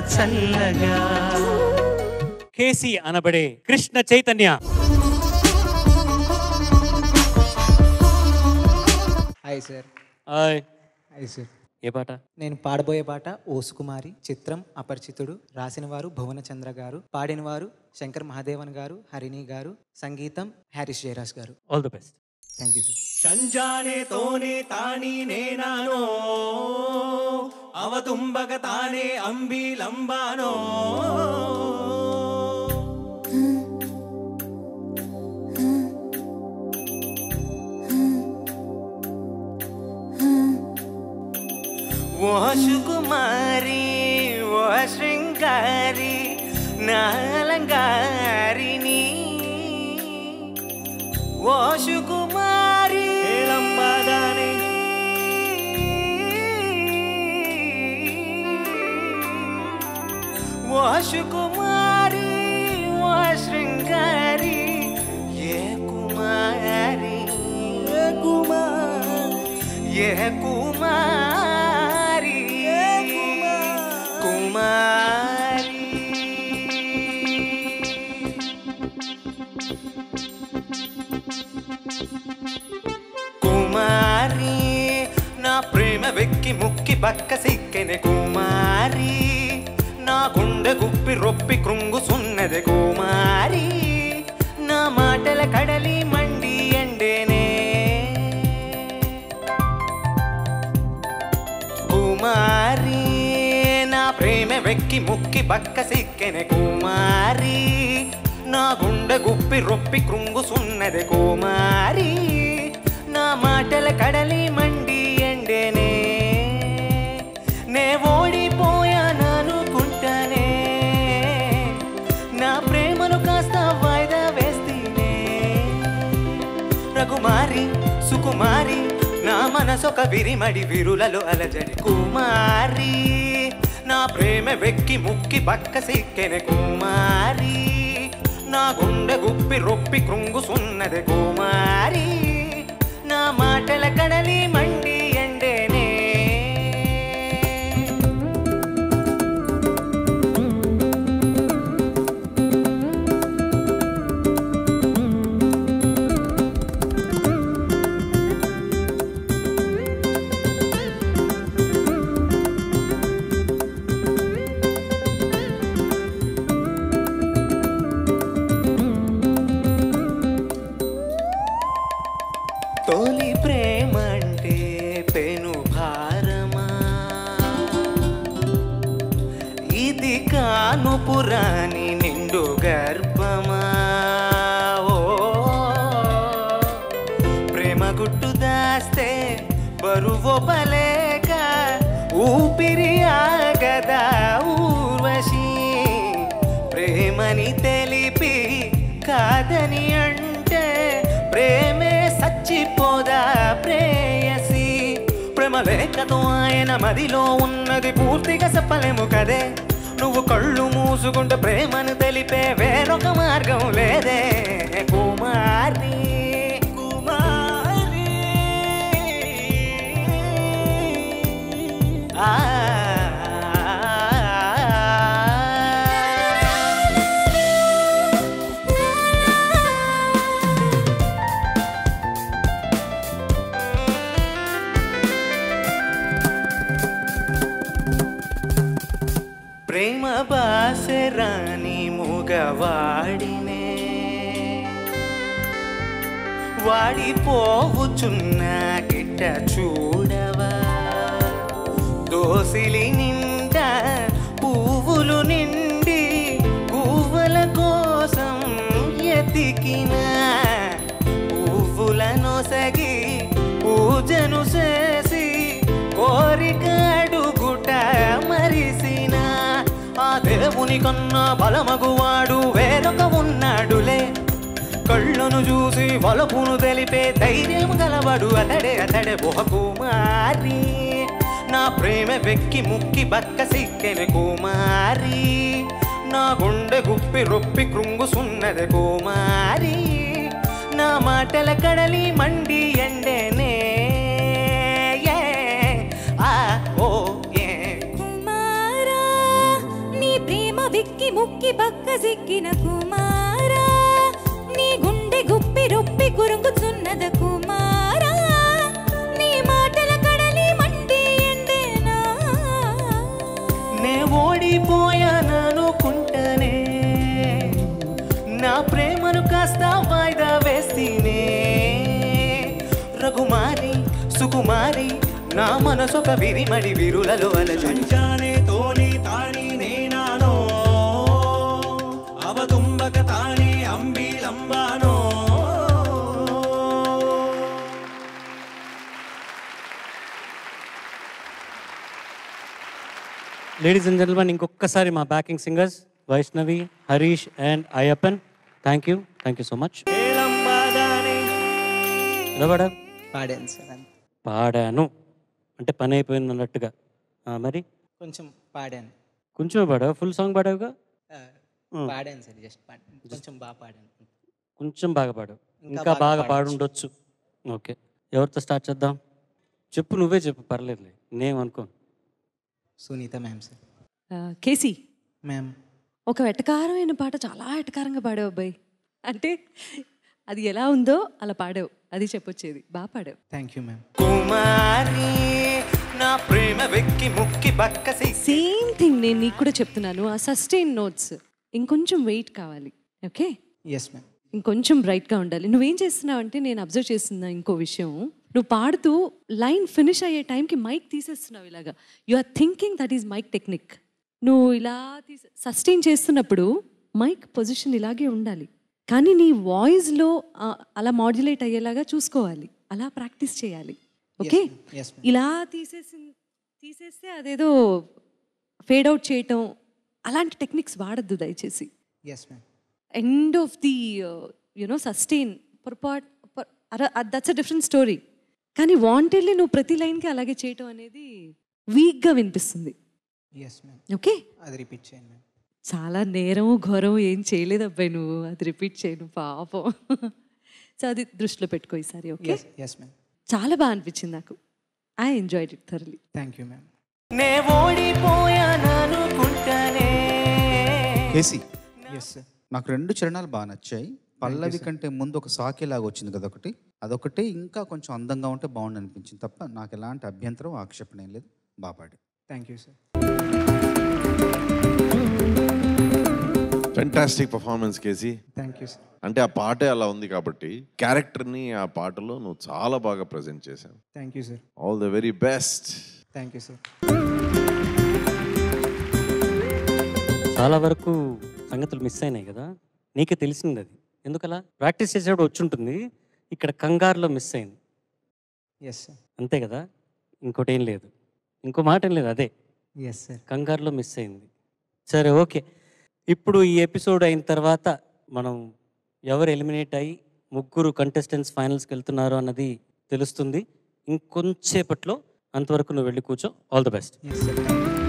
చల్లగా కేసి అనబడే Krishna Chaitanya hi sir hi hi sir ఏ పాట నేను పాడబోయే పాట ఓసుకుమారి చిత్రం అపరిచితుడు రాసిన వారు భువనచంద్ర గారు పాడిన వారు శంకర్ మహాదేవన్ గారు హరిణి గారు సంగీతం Harris Jayaraj garu all the best thank you sir ಶಂಜಾನೆ ತೋನೆ ತಾನಿ ನೇನಾನೋ ಅವತುಂಬಗ ತಾನೆ ಅಂಬಿ ಲಂಬಾನೋ ఓ సుకుమారి ఓ శృంగారి నాలంగారిని ఓ సుకుమారి లంబాదానే ఓ సుకుమారి ఓ శృంగారి ఏ కుమారి ఏ కుమారి ఏ కుమారి ఏ కుమారి కుమారి నా ప్రేమ వెక్కి ముక్కి బక్క సిక్కెనే కుమారి నా గుండె గుప్పి రొప్పి కృంగుసున్నది కుమారి నా మాటల కడలి మండి ఎండేనే కుమారి నా ప్రేమ వెక్కి ముక్కి బక్క సిక్కెనే కుమారి నా గుండె గుప్పి రొప్పి కృంగుసున్నది కుమారి నా మాటల కడలి మండి ఎండేనే నే ఓడిపోయాననుకుంటానే నా ప్రేమను కాస్త వాయిదా వేస్తేనే రఘుమారి సుకుమారి నా మనసొక విరిమడి విరులలో అలజడి కుమారి నా ప్రేమ వెక్కి ముక్కి బక్క సిక్కెన కుమారి నా గుండె గుప్పి రొప్పి కృంగుసున్నది కుమారి నా మాటల కడలి మండి ఎండేనే తొలి ప్రేమంటే పెను భారమా ఇది కాను పురాణి నిండు గర్భమా ఓ ప్రేమ గుట్టు దాస్తే బరువు బలేక ఊపిరి ఆగదా ఊర్వశి ప్రేమని తెలిపి కాదని అంటే ప్రేమే సచ్చిపోదా ప్రేయసి ప్రేమ లేఖతో ఆయన మదిలో ఉన్నది పూర్తిగా చెప్పలేము కదే నువ్వు కళ్ళు మూసుకుంటే ప్రేమను తెలిపే వేరొక మార్గం లేదే కుమారి కుమారి ఆ ప్రేమ బాసరాని మూగవాడినే వాడిపోవుచున్న గిట్ట చూడవా దోసిలి నిండా పువ్వులు నిండి పువ్వుల కోసం ఎతికిన పువ్వులను సగి పూజను చేసి కోరిక అడుగుట మరిసిన ఆ దేవుని కన్నా బలమగువాడు వేరొక ఉన్నాడులే కళ్ళను చూసి వలపును తెలిపే ధైర్యం గలవాడు అతడే అతడే ఒక కుమారి నా ప్రేమ వెక్కి ముక్కి బక్క సిక్కెన కుమారి నా గుండె గుప్పి రొప్పి కృంగుసున్నది కుమారి నా మాటల కడలి మండి ఎండేనే ఏ, ఆ, ఓ, ఏ. కుమారా వెక్కి ముక్కి పక్క సిక్కిన కుమారా నీ గుండె గుప్పి రొప్పి కురుంగుచున్నద కుమారా నీ మాటల కడలి మండి ఎండేనా నే ఓడిపోయాననుకుంటనే నా ప్రేమను కాస్త వాయిదా వేస్తీనే రఘుమారి సుకుమారి నా మనసొక విరిమడి విరులలో అలజడి తోని తాని నేనానో అవతుంబక తాని అంబిలంబానో లేడీస్ అండ్ జెంటల్మెన్ ఇంకొకసారి మా backing singers Vaishnavi Harish and Ayyappan thank you thank you so much ఎలా పాడావు పాడాను సార్ అంతే. పాడాను అంటే పని అయిపోయింది అన్నట్టుగా ఆ, మరి కొంచెం పాడాను కొంచెమే పాడావు ఫుల్ సాంగ్ పాడావుగా ఆ, Hmm. పాడాను సార్ జస్ట్ పాడాను కొంచెం బాగా పాడాను కొంచెం బాగా పాడావు ఇంకా ఇంకా బాగా బాగా పాడొచ్చు. పాడుండొచ్చు ఓకే ఎవరితో స్టార్ట్ చేద్దాం చెప్పు నువ్వే చెప్పు పర్లేదులే నేనేం అనుకో సునీత మ్యామ్ సార్ ఆ, కేసీ మ్యామ్ ఒక వెటకారమైన పాట చాలా వెటకారంగా పాడావు అబ్బాయి అంటే అది ఎలా ఉందో అలా పాడావు అది చెప్పొచ్చేది బాగా పాడావు థ్యాంక్ యూ మ్యామ్ కుమారి నా ప్రేమ వెక్కి ముక్కి బక్కసి సేమ్ థింగ్ నేను నీకు కూడా చెప్తున్నాను ఆ సస్టైన్ నోట్స్ ఇంకొంచెం వెయిట్ కావాలి ఓకే ఎస్ మ్యామ్ ఇంకొంచెం బ్రైట్గా ఉండాలి నువ్వేం చేస్తున్నావు అంటే నేను అబ్జర్వ్ చేస్తున్నా ఇంకో విషయం నువ్వు పాడుతూ లైన్ ఫినిష్ అయ్యే టైంకి మైక్ తీసేస్తున్నావు ఇలాగా you are thinking that is mike technique నువ్వు ఇలా తీసే సస్టైన్ చేస్తున్నప్పుడు మైక్ పొజిషన్ ఇలాగే ఉండాలి కానీ నీ వాయిస్లో అలా మాడ్యులేట్ అయ్యేలాగా చూసుకోవాలి అలా ప్రాక్టీస్ చేయాలి ఓకే ఎస్ మ్యామ్ ఇలా తీసేసి తీసేస్తే అదేదో ఫేడ్ అవుట్ చేయటం అలాంటి టెక్నిక్స్ వాడద్దు దయచేసి yes ma'am end of the you know sustain పొరపాటు దట్స్ అ డిఫరెంట్ స్టోరీ కానీ వాంటెడ్లీ నువ్వు ప్రతి లైన్కి అలాగే చేయటం అనేది వీక్గా వినిపిస్తుంది ఎస్ మ్యామ్ ఓకే అది రిపీట్ చేయండి మ్యామ్ చాలా నేరం ఘోరం ఏం చేయలేదు అబ్బాయి నువ్వు అది రిపీట్ చేయను పాపం సో అది దృష్టిలో పెట్టుకో ఈసారి ఓకే ఎస్ ఎస్ మ్యామ్ చాలా బాగా అనిపించింది నాకు I enjoyed it thoroughly thank you ma'am నే ఓడిపోయాననుకుంటనే కేసీ ఎస్ సార్ నాకు రెండు చరణాలు బాగా నచ్చాయి పల్లవి కంటే ముందు ఒక సాకేలాగా వచ్చింది కదా ఒకటి అదొకటి ఇంకా కొంచెం అందంగా ఉంటే బాగుండు అనిపించింది తప్ప నాకు ఎలాంటి అభ్యంతరం ఆక్షేపణ ఏం లేదు బాగా పాడి thank you sir fantastic performance KC thank you sir అంటే ఆ పాటే అలా ఉంది కాబట్టి క్యారెక్టర్ని ఆ పాటలో నువ్వు చాలా బాగా ప్రజెంట్ చేశావు thank you sir all the very best thank you sir చాలా వరకు సంగతులు మిస్ అయినాయి కదా నీకే తెలిసింది అది ఎందుకలా ప్రాక్టీస్ చేసేటప్పుడు వచ్చి ఉంటుంది ఇక్కడ కంగారులో మిస్ అయింది ఎస్ సార్ అంతే కదా ఇంకోటి ఏం లేదు ఇంకో మాట ఏం లేదు అదే ఎస్ సార్ కంగారులో మిస్ అయింది సరే ఓకే ఇప్పుడు ఈ ఎపిసోడ్ అయిన తర్వాత మనం ఎవరు ఎలిమినేట్ అయ్యి ముగ్గురు కంటెస్టెంట్స్ ఫైనల్స్కి వెళ్తున్నారు అన్నది తెలుస్తుంది ఇంకొంచేపట్లో అంతవరకు నువ్వు వెళ్ళి కూర్చో all the best yes sir thank you